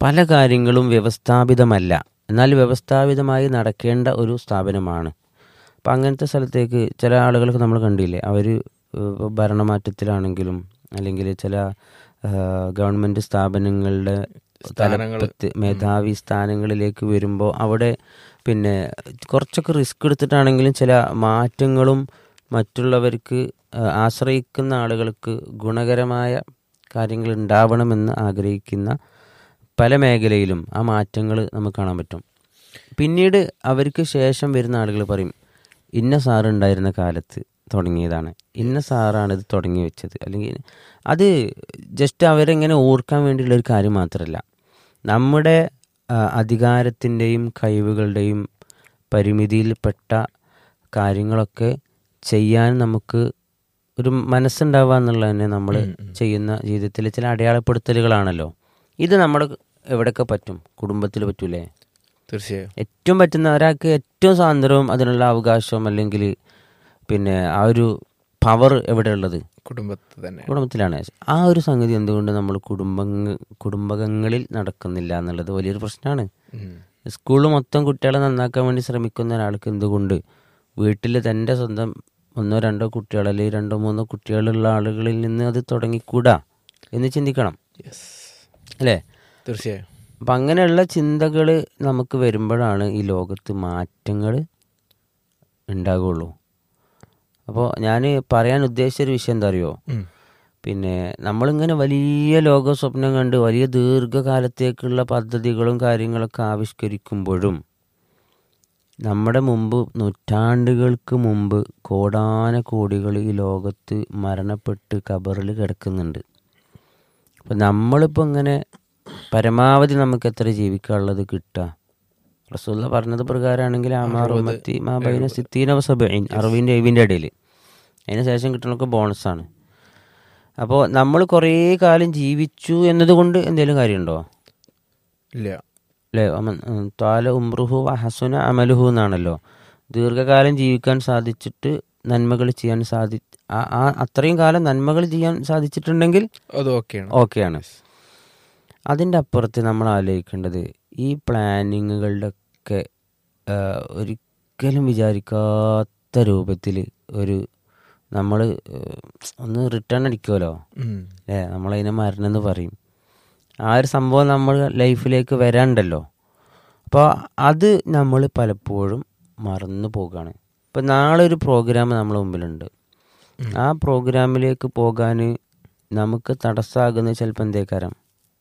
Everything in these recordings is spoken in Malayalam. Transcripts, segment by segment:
പല കാര്യങ്ങളും വ്യവസ്ഥാപിതമല്ല എന്നാൽ വ്യവസ്ഥാപിതമായി നടക്കേണ്ട ഒരു സ്ഥാപനമാണ് അപ്പം അങ്ങനത്തെ സ്ഥലത്തേക്ക് ചില ആളുകൾക്ക് നമ്മൾ കണ്ടില്ലേ അവർ ഭരണമാറ്റത്തിലാണെങ്കിലും അല്ലെങ്കിൽ ചില ഗവൺമെൻറ് സ്ഥാപനങ്ങളുടെ തലപ്പത്ത് മേധാവി സ്ഥാനങ്ങളിലേക്ക് വരുമ്പോൾ അവിടെ പിന്നെ കുറച്ചൊക്കെ റിസ്ക് എടുത്തിട്ടാണെങ്കിലും ചില മാറ്റങ്ങളും മറ്റുള്ളവർക്ക് ആ, ആശ്രയിക്കുന്ന ആളുകൾക്ക് ഗുണകരമായ കാര്യങ്ങൾ ഉണ്ടാവണമെന്ന് ആഗ്രഹിക്കുന്ന പല മേഖലയിലും ആ മാറ്റങ്ങൾ നമുക്ക് കാണാൻ പറ്റും പിന്നീട് അവർക്ക് ശേഷം വരുന്ന ആളുകൾ പറയും ഇന്ന സാറ് ഉണ്ടായിരുന്ന കാലത്ത് തുടങ്ങിയതാണ് ഇന്ന സാറാണ് ഇത് തുടങ്ങി വെച്ചത് അല്ലെങ്കിൽ അത് ജസ്റ്റ് അവരെങ്ങനെ ഓർക്കാൻ വേണ്ടിയുള്ള ഒരു കാര്യം മാത്രമല്ല നമ്മുടെ ആ, അധികാരത്തിൻ്റെയും കഴിവുകളുടെയും പരിമിതിയിൽപ്പെട്ട കാര്യങ്ങളൊക്കെ ചെയ്യാൻ നമുക്ക് ഒരു മനസ്സുണ്ടാവുക എന്നുള്ളത് തന്നെ നമ്മൾ ചെയ്യുന്ന ജീവിതത്തിലെ ചില അടയാളപ്പെടുത്തലുകളാണല്ലോ ഇത് നമ്മുടെ എവിടെയൊക്കെ പറ്റും കുടുംബത്തിൽ പറ്റൂലേ തീർച്ചയായും ഏറ്റവും പറ്റുന്ന ഒരാൾക്ക് ഏറ്റവും സ്വാതന്ത്ര്യവും അതിനുള്ള അവകാശവും അല്ലെങ്കിൽ പിന്നെ ആ ഒരു പവർ എവിടെയുള്ളത് കുടുംബത്തിൽ തന്നെ കുടുംബത്തിലാണ് ആ ഒരു സംഗതി എന്തുകൊണ്ട് നമ്മൾ കുടുംബങ്ങ കുടുംബങ്ങളിൽ നടക്കുന്നില്ല എന്നുള്ളത് വലിയൊരു പ്രശ്നമാണ് ഉം. സ്കൂളിൽ മൊത്തം കുട്ടികളെ നന്നാക്കാൻ വേണ്ടി ശ്രമിക്കുന്ന ഒരാൾക്ക് എന്തുകൊണ്ട് വീട്ടിൽ തൻ്റെ സ്വന്തം ഒന്നോ രണ്ടോ കുട്ടികൾ അല്ലെങ്കിൽ രണ്ടോ മൂന്നോ കുട്ടികളുള്ള ആളുകളിൽ നിന്ന് അത് തുടങ്ങിക്കൂടാ എന്ന് ചിന്തിക്കണം Yes. അല്ലേ തീർച്ചയായും അപ്പം അങ്ങനെയുള്ള ചിന്തകൾ നമുക്ക് വരുമ്പോഴാണ് ഈ ലോകത്ത് മാറ്റങ്ങൾ ഉണ്ടാകുള്ളൂ അപ്പോൾ ഞാൻ പറയാൻ ഉദ്ദേശിച്ച ഒരു വിഷയം എന്താ അറിയോ ഉം. പിന്നെ നമ്മളിങ്ങനെ വലിയ ലോക സ്വപ്നം കണ്ട് വലിയ ദീർഘകാലത്തേക്കുള്ള പദ്ധതികളും കാര്യങ്ങളൊക്കെ ആവിഷ്കരിക്കുമ്പോഴും നമ്മുടെ മുമ്പ് നൂറ്റാണ്ടുകൾക്ക് മുമ്പ് കോടാന കോടികൾ ഈ ലോകത്ത് മരണപ്പെട്ട് കബറിൽ കിടക്കുന്നുണ്ട് അപ്പം നമ്മളിപ്പോൾ ഇങ്ങനെ പരമാവധി നമുക്ക് എത്ര ജീവിക്കാനുള്ളത് കിട്ടുക റസൂല്ല പറഞ്ഞത് പ്രകാരമാണെങ്കിൽ അമാറുമത്തി മാബൈന സിത്തീന സബൈൻ അറുപതിൻ്റെ എഴുവിൻ്റെ ഇടയിൽ അതിന് ശേഷം കിട്ടുന്നതൊക്കെ ബോണസാണ് അപ്പോൾ നമ്മൾ കുറേ കാലം ജീവിച്ചു എന്നതുകൊണ്ട് എന്തെങ്കിലും കാര്യമുണ്ടോ ഇല്ല അല്ലേ അമൻ ഉം, ത്വാല ഉംറുഹു ഹസുന അമലുഹു എന്നാണല്ലോ ദീർഘകാലം ജീവിക്കാൻ സാധിച്ചിട്ട് നന്മകൾ ചെയ്യാൻ സാധി ആ- ആ അത്രയും കാലം നന്മകൾ ചെയ്യാൻ സാധിച്ചിട്ടുണ്ടെങ്കിൽ അത് ഓക്കെയാണ് ഓക്കെയാണ് അതിൻ്റെ അപ്പുറത്ത് നമ്മൾ ആലോചിക്കേണ്ടത് ഈ പ്ലാനിങ്ങുകളുടെ ഒക്കെ ആ, ഒരിക്കലും വിചാരിക്കാത്ത രൂപത്തിൽ ഒരു നമ്മൾ ഒന്ന് റിട്ടേൺ അടിക്കുമല്ലോ ഉം. അല്ലേ നമ്മളതിനെ മരണം എന്ന് പറയും ആ ഒരു സംഭവം നമ്മൾ ലൈഫിലേക്ക് വരാണ്ടല്ലോ അപ്പോൾ അത് നമ്മൾ പലപ്പോഴും മറന്നു പോകുകയാണ് ഇപ്പം നാളെ ഒരു പ്രോഗ്രാം നമ്മളെ മുമ്പിലുണ്ട് ആ പ്രോഗ്രാമിലേക്ക് പോകാൻ നമുക്ക് തടസ്സമാകുന്ന ചിലപ്പോൾ എന്തേക്കാരം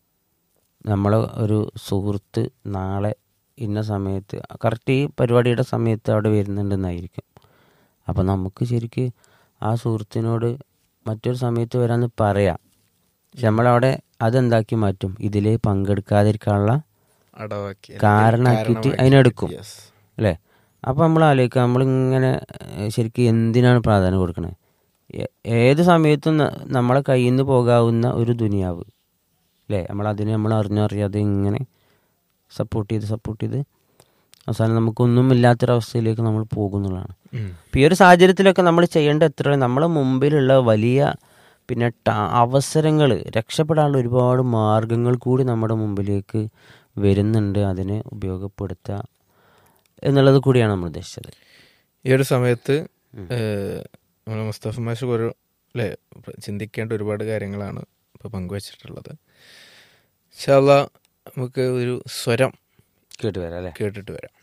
നമ്മളെ ഒരു സുഹൃത്ത് നാളെ ഇന്ന സമയത്ത് കറക്റ്റ് ഈ പരിപാടിയുടെ സമയത്ത് അവിടെ വരുന്നുണ്ടെന്നായിരിക്കും അപ്പോൾ നമുക്ക് ശരിക്ക് ആ സുഹൃത്തിനോട് മറ്റൊരു സമയത്ത് വരാമെന്ന് പറയാം പക്ഷെ നമ്മളവിടെ അതെന്താക്കി മാറ്റും ഇതിൽ പങ്കെടുക്കാതിരിക്കാനുള്ള അടവാക്കി കാരണമാക്കിയിട്ട് അതിനെടുക്കും Yes. അല്ലേ അപ്പോൾ നമ്മൾ ആലോചിക്കുക നമ്മളിങ്ങനെ ഏഹ്, ശരിക്കും എന്തിനാണ് പ്രാധാന്യം കൊടുക്കണത് ഏ- ഏത് സമയത്തും ന- നമ്മളെ കയ്യിൽ നിന്ന് പോകാവുന്ന ഒരു ദുനിയാവ് അല്ലേ നമ്മളതിനെ നമ്മൾ അറിഞ്ഞറിയാതെ ഇങ്ങനെ സപ്പോർട്ട് ചെയ്ത് സപ്പോർട്ട് ചെയ്ത് അവസാനം നമുക്കൊന്നും ഇല്ലാത്തൊരവസ്ഥയിലേക്ക് നമ്മൾ പോകുന്നതാണ് ഉം. അപ്പോൾ ഈ ഒരു സാഹചര്യത്തിലൊക്കെ നമ്മൾ ചെയ്യേണ്ട എത്ര നമ്മളെ മുമ്പിലുള്ള വലിയ പിന്നെ അവസരങ്ങൾ രക്ഷപ്പെടാനുള്ള ഒരുപാട് മാർഗങ്ങൾ കൂടി നമ്മുടെ മുമ്പിലേക്ക് വരുന്നുണ്ട് അതിനെ ഉപയോഗപ്പെടുത്തുക എന്നുള്ളത് കൂടിയാണ് നമ്മൾ ഉദ്ദേശിച്ചത് ഈ ഒരു സമയത്ത് നമ്മൾ മുസ്തഫ മാഷ് ഒരു അല്ലേ ചിന്തിക്കേണ്ട ഒരുപാട് കാര്യങ്ങളാണ് ഇപ്പോൾ പങ്കുവച്ചിട്ടുള്ളത് ഇൻഷാല്ലാ നമുക്ക് ഒരു സ്വരം കേട്ട് വരാം അല്ലേ കേട്ടിട്ട് വരാം